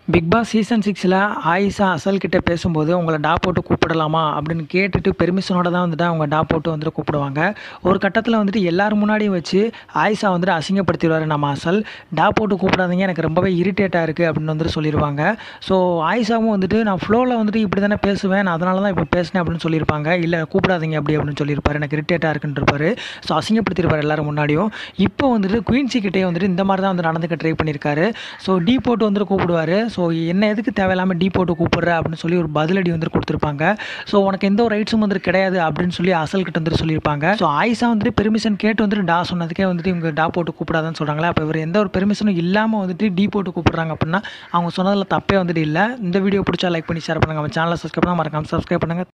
big Boss season சிக்ஸில் ஆயிஷா அசல் கிட்ட பேசும்போது உங்களை டா போட்டு கூப்பிடலாமா அப்படின்னு கேட்டுட்டு பெர்மிஷனோட தான் வந்துட்டு அவங்க டா போட்டு வந்துட்டு கூப்பிடுவாங்க ஒரு கட்டத்தில் வந்துட்டு எல்லாரும் முன்னாடியும் வச்சு ஆயிஷா வந்துட்டு அசிங்கப்படுத்திடுவார் நம்ம அசல் டா போட்டு கூப்பிடாதீங்க எனக்கு ரொம்பவே இரிட்டேட்டாக இருக்குது அப்படின்னு வந்துட்டு சொல்லிடுவாங்க ஸோ ஆயிஷாவும் வந்துட்டு நான் ஃப்ளோவில் வந்துட்டு இப்படி தானே பேசுவேன் நான் அதனால தான் இப்போ பேசினேன் அப்படின்னு சொல்லியிருப்பாங்க இல்லை கூப்பிடாதீங்க அப்படி அப்படின்னு சொல்லியிருப்பாரு எனக்கு இரிட்டேட்டாக இருக்குன்றிருப்பாரு ஸோ அசிங்கப்படுத்திருப்பார் எல்லாரும் முன்னாடியும் இப்போ வந்துட்டு குயின்சி கிட்டே வந்துட்டு இந்த மாதிரி தான் வந்து நடந்துக்க ட்ரை பண்ணியிருக்காரு ஸோ டீ போட்டு வந்துட்டு கூப்பிடுவார் ஸோ என்ன எதுக்கு தேவையில்லாமல் டீ போட்டு கூப்பிடுற அப்படின்னு சொல்லி ஒரு பதிலடி வந்துட்டு கொடுத்துருப்பாங்க ஸோ உனக்கு எந்த ஒரு ரைட்ஸும் வந்துட்டு கிடையாது அப்படின்னு சொல்லி அசல் கிட்ட வந்துட்டு சொல்லியிருப்பாங்க ஸோ ஆயிஷா வந்துட்டு பெர்மிஷன் கேட்டு வந்துட்டு டா சொன்னதுக்கே வந்துட்டு இவங்க டா போட்டு கூப்பிடாதான்னு சொல்கிறாங்களே அப்போ இவர் எந்த ஒரு பெர்மிஷனும் இல்லாமல் வந்துட்டு டீ போட்டு கூப்பிடுறாங்க அப்படின்னா அவங்க சொன்னதில் தப்பே வந்துட்டு இல்லை இந்த வீடியோ பிடிச்சா லைக் பண்ணி ஷேர் பண்ணுங்கள் நம்ம சேனலை சப்ஸ்கிரைப் பண்ணால் மறக்காம சப்ஸ்கிரைப் பண்ணுங்கள்